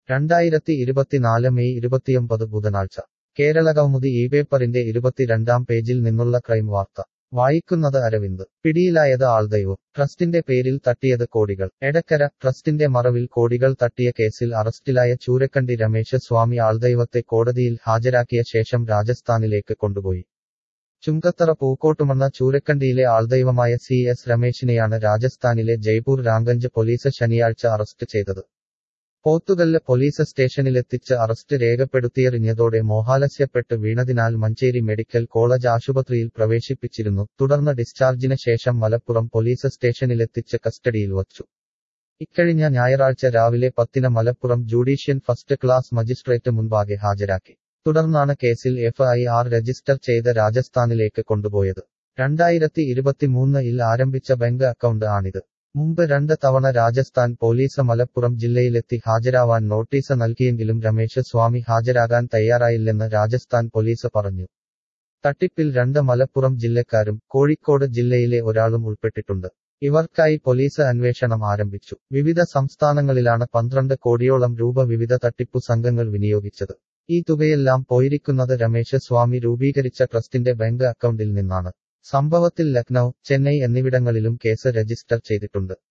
രണ്ടായിരത്തി ഇരുപത്തിനാല് മെയ് ഇരുപത്തിയൊമ്പത് ബുധനാഴ്ച കേരളകൗമുദി ഈ പേപ്പറിന്റെ ഇരുപത്തിരണ്ടാം പേജിൽ നിന്നുള്ള ക്രൈം വാർത്ത വായിക്കുന്നത് അരവിന്ദ് പിടിയിലായത് ആൾദൈവം ട്രസ്റ്റിന്റെ പേരിൽ തട്ടിയത് കോടികൾ എടക്കര ട്രസ്റ്റിന്റെ മറവിൽ കോടികൾ തട്ടിയ കേസിൽ അറസ്റ്റിലായ ചൂരക്കണ്ടി രമേശ സ്വാമി ആൾദൈവത്തെ കോടതിയിൽ ഹാജരാക്കിയ ശേഷം രാജസ്ഥാനിലേക്ക് കൊണ്ടുപോയി ചുങ്കത്തറ പൂക്കോട്ടുമണ്ണ ചൂരക്കണ്ടിയിലെ ആൾദൈവമായ സി എസ് രമേശിനെയാണ് രാജസ്ഥാനിലെ ജയ്പൂർ രാംഗഞ്ച് പോലീസ് ശനിയാഴ്ച അറസ്റ്റ് ചെയ്തത് പോത്തുകല്ല് പോലീസ് സ്റ്റേഷനിലെത്തിച്ച് അറസ്റ്റ് രേഖപ്പെടുത്തിയെറിഞ്ഞതോടെ മോഹാലസ്യപ്പെട്ട് വീണതിനാൽ മഞ്ചേരി മെഡിക്കൽ കോളേജ് ആശുപത്രിയിൽ പ്രവേശിപ്പിച്ചിരുന്നു തുടർന്ന് ഡിസ്ചാർജിന് ശേഷം മലപ്പുറം പോലീസ് സ്റ്റേഷനിലെത്തിച്ച് കസ്റ്റഡിയിൽ വച്ചു ഇക്കഴിഞ്ഞ ഞായറാഴ്ച രാവിലെ പത്തിന് Malappuram judicial first class magistrate മുൻപാകെ ഹാജരാക്കി തുടർന്നാണ് കേസിൽ എഫ് ഐ ആർ രജിസ്റ്റർ ചെയ്ത് രാജസ്ഥാനിലേക്ക് കൊണ്ടുപോയത് രണ്ടായിരത്തി ഇരുപത്തിമൂന്നിൽ ആരംഭിച്ച ബാങ്ക് അക്കൗണ്ട് ആണിത് മുമ്പ് രണ്ട് തവണ രാജസ്ഥാൻ പോലീസ് മലപ്പുറം ജില്ലയിലെത്തി ഹാജരാവാൻ നോട്ടീസ് നൽകിയെങ്കിലും രമേശ് സ്വാമി ഹാജരാകാൻ തയ്യാറായില്ലെന്ന് രാജസ്ഥാൻ പോലീസ് പറഞ്ഞു തട്ടിപ്പിൽ രണ്ട് മലപ്പുറം ജില്ലക്കാരും കോഴിക്കോട് ജില്ലയിലെ ഒരാളും ഉൾപ്പെട്ടിട്ടുണ്ട് ഇവർക്കായി പോലീസ് അന്വേഷണം ആരംഭിച്ചു വിവിധ സംസ്ഥാനങ്ങളിലാണ് പന്ത്രണ്ട് കോടിയോളം രൂപ വിവിധ തട്ടിപ്പു സംഘങ്ങൾ വിനിയോഗിച്ചത് ഈ തുകയെല്ലാം പോയിരിക്കുന്നത് രമേശ് സ്വാമി രൂപീകരിച്ച ട്രസ്റ്റിന്റെ ബാങ്ക് അക്കൗണ്ടിൽ നിന്നാണ് സംഭവത്തിൽ ലക്നൌ ചെന്നൈ എന്നിവിടങ്ങളിലും കേസ് രജിസ്റ്റർ ചെയ്തിട്ടുണ്ട്